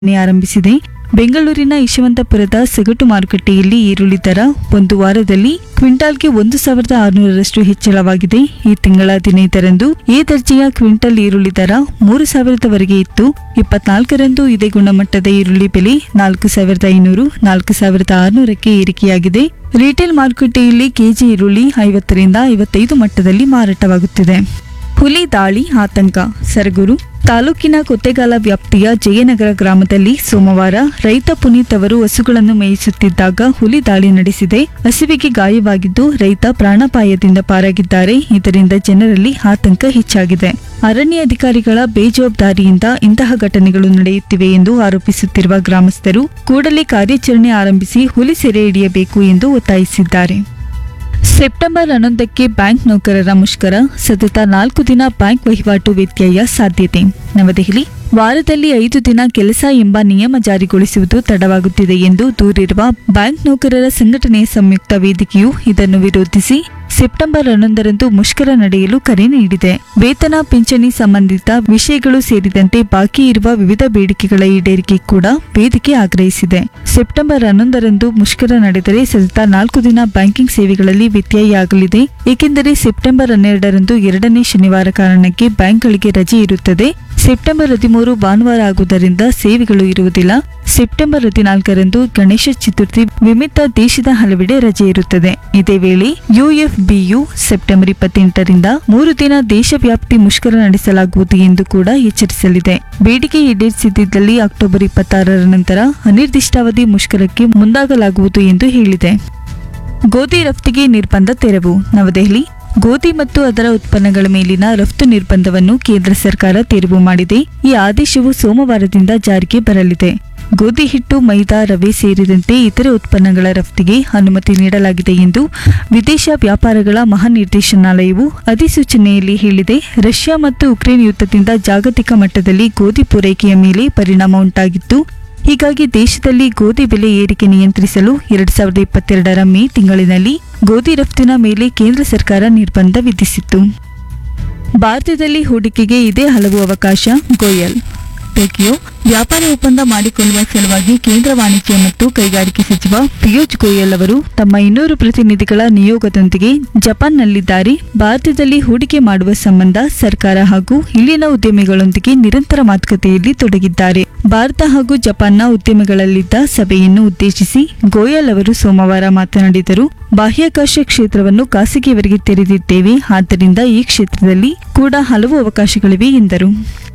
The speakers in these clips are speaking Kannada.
ನೆ ಆರಂಭಿಸಿದೆ ಬೆಂಗಳೂರಿನ ಯಶವಂತಪುರದ ಸಗಟು ಮಾರುಕಟ್ಟೆಯಲ್ಲಿ ಈರುಳ್ಳಿ ದರ ಒಂದು ವಾರದಲ್ಲಿ ಕ್ವಿಂಟಾಲ್ಗೆ ಒಂದು ಸಾವಿರದ ಆರುನೂರರಷ್ಟು ಹೆಚ್ಚಳವಾಗಿದೆ ಈ ತಿಂಗಳ ಹದಿನೈದರಂದು ಎ ದರ್ಜೆಯ ಕ್ವಿಂಟಲ್ ಈರುಳ್ಳಿ ದರ ಮೂರು ಸಾವಿರದವರೆಗೆ ಇತ್ತು ಇಪ್ಪತ್ನಾಲ್ಕರಂದು ಇದೇ ಗುಣಮಟ್ಟದ ಈರುಳ್ಳಿ ಬೆಲೆ ನಾಲ್ಕು ಸಾವಿರದ ಐನೂರು ನಾಲ್ಕು ಸಾವಿರದ ಆರುನೂರಕ್ಕೆ ಏರಿಕೆಯಾಗಿದೆ ರಿಟೇಲ್ ಮಾರುಕಟ್ಟೆಯಲ್ಲಿ ಕೆಜಿ ಈರುಳ್ಳಿ ಐವತ್ತರಿಂದ ಐವತ್ತೈದು ಮಟ್ಟದಲ್ಲಿ ಮಾರಾಟವಾಗುತ್ತಿದೆ ಹುಲಿ ದಾಳಿ ಆತಂಕ ಸರಗೂರು ತಾಲೂಕಿನ ಕೊತ್ತೆಗಾಲ ವ್ಯಾಪ್ತಿಯ ಜಯನಗರ ಗ್ರಾಮದಲ್ಲಿ ಸೋಮವಾರ ರೈತ ಪುನೀತ್ ಅವರು ಹಸುಗಳನ್ನು ಮೇಯಿಸುತ್ತಿದ್ದಾಗ ಹುಲಿ ದಾಳಿ ನಡೆಸಿದೆ ಹಸುವಿಗೆ ಗಾಯವಾಗಿದ್ದು ರೈತ ಪ್ರಾಣಾಪಾಯದಿಂದ ಪಾರಾಗಿದ್ದಾರೆ ಇದರಿಂದ ಜನರಲ್ಲಿ ಆತಂಕ ಹೆಚ್ಚಾಗಿದೆ ಅರಣ್ಯ ಅಧಿಕಾರಿಗಳ ಬೇಜವಾಬ್ದಾರಿಯಿಂದ ಇಂತಹ ಘಟನೆಗಳು ನಡೆಯುತ್ತಿವೆ ಎಂದು ಆರೋಪಿಸುತ್ತಿರುವ ಗ್ರಾಮಸ್ಥರು ಕೂಡಲೇ ಕಾರ್ಯಾಚರಣೆ ಆರಂಭಿಸಿ ಹುಲಿ ಸೆರೆ ಹಿಡಿಯಬೇಕು ಎಂದು ಒತ್ತಾಯಿಸಿದ್ದಾರೆ ಸೆಪ್ಟೆಂಬರ್ ಹನ್ನೊಂದಕ್ಕೆ ಬ್ಯಾಂಕ್ ನೌಕರರ ಮುಷ್ಕರ ಸತತ ನಾಲ್ಕು ದಿನ ಬ್ಯಾಂಕ್ ವಹಿವಾಟು ವ್ಯತ್ಯಯ ಸಾಧ್ಯತೆ ನವದೆಹಲಿ ವಾರದಲ್ಲಿ ಐದು ದಿನ ಕೆಲಸ ಎಂಬ ನಿಯಮ ಜಾರಿಗೊಳಿಸುವುದು ತಡವಾಗುತ್ತಿದೆ ಎಂದು ದೂರಿರುವ ಬ್ಯಾಂಕ್ ನೌಕರರ ಸಂಘಟನೆಯ ಸಂಯುಕ್ತ ವೇದಿಕೆಯು ಇದನ್ನು ವಿರೋಧಿಸಿ ಸೆಪ್ಟೆಂಬರ್ ಹನ್ನೊಂದರಂದು ಮುಷ್ಕರ ನಡೆಯಲು ಕರೆ ನೀಡಿದೆ ವೇತನ ಪಿಂಚಣಿ ಸಂಬಂಧಿತ ವಿಷಯಗಳು ಸೇರಿದಂತೆ ಬಾಕಿ ಇರುವ ವಿವಿಧ ಬೇಡಿಕೆಗಳ ಈಡೇರಿಕೆ ಕೂಡ ವೇದಿಕೆ ಆಗ್ರಹಿಸಿದೆ ಸೆಪ್ಟೆಂಬರ್ ಹನ್ನೊಂದರಂದು ಮುಷ್ಕರ ನಡೆದರೆ ಸತತ ನಾಲ್ಕು ದಿನ ಬ್ಯಾಂಕಿಂಗ್ ಸೇವೆಗಳಲ್ಲಿ ವ್ಯತ್ಯಯವಾಗಲಿದೆ ಏಕೆಂದರೆ ಸೆಪ್ಟೆಂಬರ್ ಹನ್ನೆರಡರಂದು ಎರಡನೇ ಶನಿವಾರ ಕಾರಣಕ್ಕೆ ಬ್ಯಾಂಕ್ಗಳಿಗೆ ರಜೆ ಇರುತ್ತದೆ ಸೆಪ್ಟೆಂಬರ್ ಹದಿಮೂರು ಭಾನುವಾರ ಆಗುವುದರಿಂದ ಸೇವೆಗಳು ಇರುವುದಿಲ್ಲ ಸೆಪ್ಟೆಂಬರ್ ಹದಿನಾಲ್ಕರಂದು ಗಣೇಶ ಚತುರ್ಥಿ ನಿಮಿತ್ತ ದೇಶದ ಹಲವೆಡೆ ರಜೆ ಇರುತ್ತದೆ ಇದೇ ವೇಳೆ ಯುಎಫ್ಬಿಯು ಸೆಪ್ಟೆಂಬರ್ ಇಪ್ಪತ್ತೆಂಟರಿಂದ ಮೂರು ದಿನ ದೇಶವ್ಯಾಪ್ತಿ ಮುಷ್ಕರ ನಡೆಸಲಾಗುವುದು ಎಂದು ಕೂಡ ಎಚ್ಚರಿಸಲಿದೆ ಬೇಡಿಕೆ ಈಡೇರಿಸದಿದ್ದಲ್ಲಿ ಅಕ್ಟೋಬರ್ ಇಪ್ಪತ್ತಾರರ ನಂತರ ಅನಿರ್ದಿಷ್ಟಾವಧಿ ಮುಷ್ಕರಕ್ಕೆ ಮುಂದಾಗಲಾಗುವುದು ಎಂದು ಹೇಳಿದೆ ಗೋಧಿ ರಫ್ತಿಗೆ ನಿರ್ಬಂಧ ತೆರವು ನವದೆಹಲಿ ಗೋಧಿ ಮತ್ತು ಅದರ ಉತ್ಪನ್ನಗಳ ಮೇಲಿನ ರಫ್ತು ನಿರ್ಬಂಧವನ್ನು ಕೇಂದ್ರ ಸರ್ಕಾರ ತೆರವು ಮಾಡಿದೆ ಈ ಆದೇಶವು ಸೋಮವಾರದಿಂದ ಜಾರಿಗೆ ಬರಲಿದೆ ಗೋಧಿ ಹಿಟ್ಟು ಮೈದಾ ರವೆ ಸೇರಿದಂತೆ ಇತರೆ ಉತ್ಪನ್ನಗಳ ರಫ್ತಿಗೆ ಅನುಮತಿ ನೀಡಲಾಗಿದೆ ಎಂದು ವಿದೇಶ ವ್ಯಾಪಾರಗಳ ಮಹಾನಿರ್ದೇಶನಾಲಯವು ಅಧಿಸೂಚನೆಯಲ್ಲಿ ಹೇಳಿದೆ ರಷ್ಯಾ ಮತ್ತು ಉಕ್ರೇನ್ ಯುದ್ಧದಿಂದ ಜಾಗತಿಕ ಮಟ್ಟದಲ್ಲಿ ಗೋಧಿ ಪೂರೈಕೆಯ ಮೇಲೆ ಪರಿಣಾಮ ಉಂಟಾಗಿತ್ತು ಹೀಗಾಗಿ ದೇಶದಲ್ಲಿ ಗೋಧಿ ಬೆಲೆ ಏರಿಕೆ ನಿಯಂತ್ರಿಸಲು ಎರಡ್ ಸಾವಿರದ ಇಪ್ಪತ್ತೆರಡರ ಮೇ ತಿಂಗಳಿನಲ್ಲಿ ಗೋಧಿ ರಫ್ತಿನ ಮೇಲೆ ಕೇಂದ್ರ ಸರ್ಕಾರ ನಿರ್ಬಂಧ ವಿಧಿಸಿತ್ತು ಭಾರತದಲ್ಲಿ ಹೂಡಿಕೆಗೆ ಇದೇ ಹಲವು ಅವಕಾಶ ಗೋಯಲ್ ಟೋಕಿಯೋ ವ್ಯಾಪಾರ ಒಪ್ಪಂದ ಮಾಡಿಕೊಳ್ಳುವ ಸಲುವಾಗಿ ಕೇಂದ್ರ ವಾಣಿಜ್ಯ ಮತ್ತು ಕೈಗಾರಿಕೆ ಸಚಿವ ಪಿಯೂಷ್ ಗೋಯಲ್ ಅವರು ತಮ್ಮ ಇನ್ನೂರು ಪ್ರತಿನಿಧಿಗಳ ನಿಯೋಗದೊಂದಿಗೆ ಜಪಾನ್ನಲ್ಲಿದ್ದಾರೆ ಭಾರತದಲ್ಲಿ ಹೂಡಿಕೆ ಮಾಡುವ ಸಂಬಂಧ ಸರ್ಕಾರ ಹಾಗೂ ಇಲ್ಲಿನ ಉದ್ಯಮಿಗಳೊಂದಿಗೆ ನಿರಂತರ ಮಾತುಕತೆಯಲ್ಲಿ ತೊಡಗಿದ್ದಾರೆ ಭಾರತ ಹಾಗೂ ಜಪಾನ್ನ ಉದ್ಯಮಿಗಳಲ್ಲಿದ್ದ ಸಭೆಯನ್ನು ಉದ್ದೇಶಿಸಿ ಗೋಯಲ್ ಅವರು ಸೋಮವಾರ ಮಾತನಾಡಿದರು ಬಾಹ್ಯಾಕಾಶ ಕ್ಷೇತ್ರವನ್ನು ಖಾಸಗಿಯವರಿಗೆ ತೆರೆದಿದ್ದೇವೆ ಆದ್ದರಿಂದ ಈ ಕ್ಷೇತ್ರದಲ್ಲಿ ಕೂಡ ಹಲವು ಅವಕಾಶಗಳಿವೆ ಎಂದರು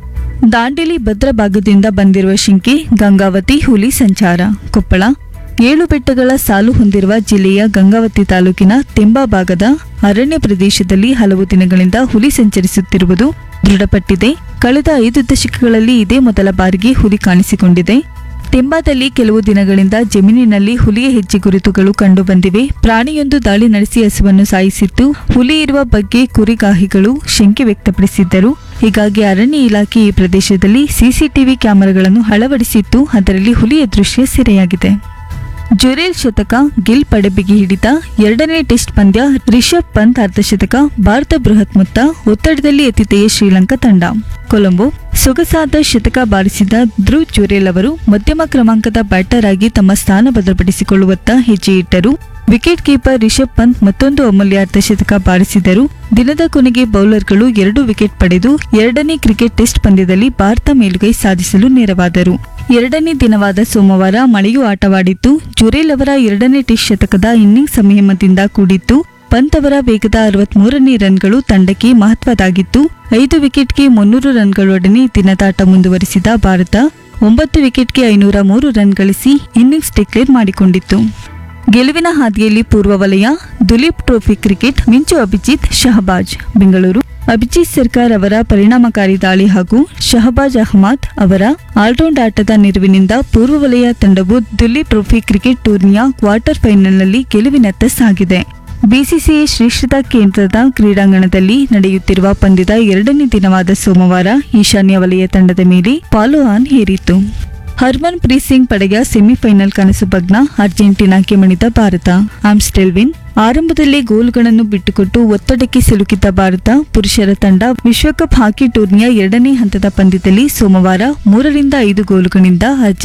ದಾಂಡೇಲಿ ಭದ್ರಾ ಭಾಗದಿಂದ ಬಂದಿರುವ ಶಿಂಕೆ ಗಂಗಾವತಿ ಹುಲಿ ಸಂಚಾರ ಕೊಪ್ಪಳ ಏಳು ಬೆಟ್ಟಗಳ ಸಾಲು ಹೊಂದಿರುವ ಜಿಲ್ಲೆಯ ಗಂಗಾವತಿ ತಾಲೂಕಿನ ತೆಂಬಾ ಭಾಗದ ಅರಣ್ಯ ಪ್ರದೇಶದಲ್ಲಿ ಹಲವು ದಿನಗಳಿಂದ ಹುಲಿ ಸಂಚರಿಸುತ್ತಿರುವುದು ದೃಢಪಟ್ಟಿದೆ ಕಳೆದ ಐದು ದಶಕಗಳಲ್ಲಿ ಇದೇ ಮೊದಲ ಬಾರಿಗೆ ಹುಲಿ ಕಾಣಿಸಿಕೊಂಡಿದೆ ತೆಂಬಾದಲ್ಲಿ ಕೆಲವು ದಿನಗಳಿಂದ ಜಮೀನಿನಲ್ಲಿ ಹುಲಿಯ ಹೆಜ್ಜೆ ಗುರುತುಗಳು ಕಂಡುಬಂದಿವೆ ಪ್ರಾಣಿಯೊಂದು ದಾಳಿ ನಡೆಸಿ ಹಸುವನ್ನು ಸಾಯಿಸಿತ್ತು ಹುಲಿ ಇರುವ ಬಗ್ಗೆ ಕುರಿಗಾಹಿಗಳು ಶಂಕೆ ವ್ಯಕ್ತಪಡಿಸಿದ್ದರು ಹೀಗಾಗಿ ಅರಣ್ಯ ಇಲಾಖೆ ಈ ಪ್ರದೇಶದಲ್ಲಿ ಸಿಸಿಟಿವಿ ಕ್ಯಾಮೆರಾಗಳನ್ನು ಅಳವಡಿಸಿತ್ತು ಅದರಲ್ಲಿ ಹುಲಿಯ ದೃಶ್ಯ ಸೆರೆಯಾಗಿದೆ ಜುರೇಲ್ ಶತಕ ಗಿಲ್ ಪಡಬಿಗೆ ಹಿಡಿತ ಎರಡನೇ ಟೆಸ್ಟ್ ಪಂದ್ಯ ರಿಷಬ್ ಪಂತ್ ಅರ್ಧಶತಕ ಭಾರತ ಬೃಹತ್ ಮೊತ್ತ ಒತ್ತಡದಲ್ಲಿ ಎತ್ತಿದೆಯೇ ಶ್ರೀಲಂಕಾ ತಂಡ ಕೊಲಂಬೋ ಸೊಗಸಾದ ಶತಕ ಬಾರಿಸಿದ ಧ್ರುವ್ ಜುರೇಲ್ ಅವರು ಮಧ್ಯಮ ಕ್ರಮಾಂಕದ ಬ್ಯಾಟರ್ ಆಗಿ ತಮ್ಮ ಸ್ಥಾನ ಭದ್ರಪಡಿಸಿಕೊಳ್ಳುವತ್ತ ಹೆಜ್ಜೆ ಇಟ್ಟರು ವಿಕೆಟ್ ಕೀಪರ್ ರಿಷಬ್ ಪಂತ್ ಮತ್ತೊಂದು ಅಮೂಲ್ಯ ಅರ್ಧಶತಕ ಬಾರಿಸಿದರು ದಿನದ ಕೊನೆಗೆ ಬೌಲರ್ಗಳು ಎರಡು ವಿಕೆಟ್ ಪಡೆದು ಎರಡನೇ ಕ್ರಿಕೆಟ್ ಟೆಸ್ಟ್ ಪಂದ್ಯದಲ್ಲಿ ಭಾರತ ಮೇಲುಗೈ ಸಾಧಿಸಲು ನೆರವಾದರು ಎರಡನೇ ದಿನವಾದ ಸೋಮವಾರ ಮಳೆಯೂ ಆಟವಾಡಿತ್ತು ಜುರೇಲ್ ಅವರ ಎರಡನೇ ಟೆಸ್ಟ್ ಶತಕದ ಇನ್ನಿಂಗ್ಸ್ ಸಂಯಮದಿಂದ ಕೂಡಿತ್ತು ಪಂತ್ ಅವರ ವೇಗದ ಅರವತ್ಮೂರನೇ ರನ್ಗಳು ತಂಡಕ್ಕೆ ಮಹತ್ವದಾಗಿತ್ತು ಐದು ವಿಕೆಟ್ಗೆ ಮುನ್ನೂರು ರನ್ಗಳೊಡನೆ ದಿನದಾಟ ಮುಂದುವರಿಸಿದ ಭಾರತ ಒಂಬತ್ತು ವಿಕೆಟ್ಗೆ ಐನೂರ ಮೂರು ರನ್ ಗಳಿಸಿ ಇನ್ನಿಂಗ್ಸ್ ಡಿಕ್ಲೇರ್ ಮಾಡಿಕೊಂಡಿತ್ತು ಗೆಲುವಿನ ಹಾದಿಯಲ್ಲಿ ಪೂರ್ವ ವಲಯ ದುಲೀಪ್ ಟ್ರೋಫಿ ಕ್ರಿಕೆಟ್ ಮಿಂಚು ಅಭಿಜಿತ್ ಶಹಬಾಜ್ ಬೆಂಗಳೂರು ಅಭಿಜಿತ್ ಸರ್ಕಾರ್ ಅವರ ಪರಿಣಾಮಕಾರಿ ದಾಳಿ ಹಾಗೂ ಶಹಬಾಜ್ ಅಹ್ಮದ್ ಅವರ ಆಲ್ರೌಂಡ್ ಆಟದ ನೆರವಿನಿಂದ ಪೂರ್ವ ವಲಯ ತಂಡವು ದುಲೀಪ್ ಟ್ರೋಫಿ ಕ್ರಿಕೆಟ್ ಟೂರ್ನಿಯ ಕ್ವಾರ್ಟರ್ ಫೈನಲ್ನಲ್ಲಿ ಗೆಲುವಿನತ್ತ ಸಾಗಿದೆ ಬಿಸಿಸಿಐ ಶ್ರೇಷ್ಠತಾ ಕೇಂದ್ರದ ಕ್ರೀಡಾಂಗಣದಲ್ಲಿ ನಡೆಯುತ್ತಿರುವ ಪಂದ್ಯದ ಎರಡನೇ ದಿನವಾದ ಸೋಮವಾರ ಈಶಾನ್ಯ ವಲಯ ತಂಡದ ಮೇಲೆ ಪಾಲು ಆನ್ ಹೇರಿತು ಹರ್ಮನ್ ಪ್ರೀತ್ ಸಿಂಗ್ ಪಡೆಯ ಸೆಮಿಫೈನಲ್ ಕನಸು ಭಗ್ನ ಅರ್ಜೆಂಟೀನಾಕ್ಕೆ ಮಣಿದ ಭಾರತ ಆಮ್ಸ್ಟೆಲ್ವಿನ್ ಆರಂಭದಲ್ಲೇ ಗೋಲುಗಳನ್ನು ಬಿಟ್ಟುಕೊಟ್ಟು ಒತ್ತಡಕ್ಕೆ ಸಿಲುಕಿದ್ದ ಭಾರತ ಪುರುಷರ ತಂಡ ವಿಶ್ವಕಪ್ ಹಾಕಿ ಟೂರ್ನಿಯ ಎರಡನೇ ಹಂತದ ಪಂದ್ಯದಲ್ಲಿ ಸೋಮವಾರ ಮೂರರಿಂದ ಐದು ಗೋಲುಗಳಿಂದ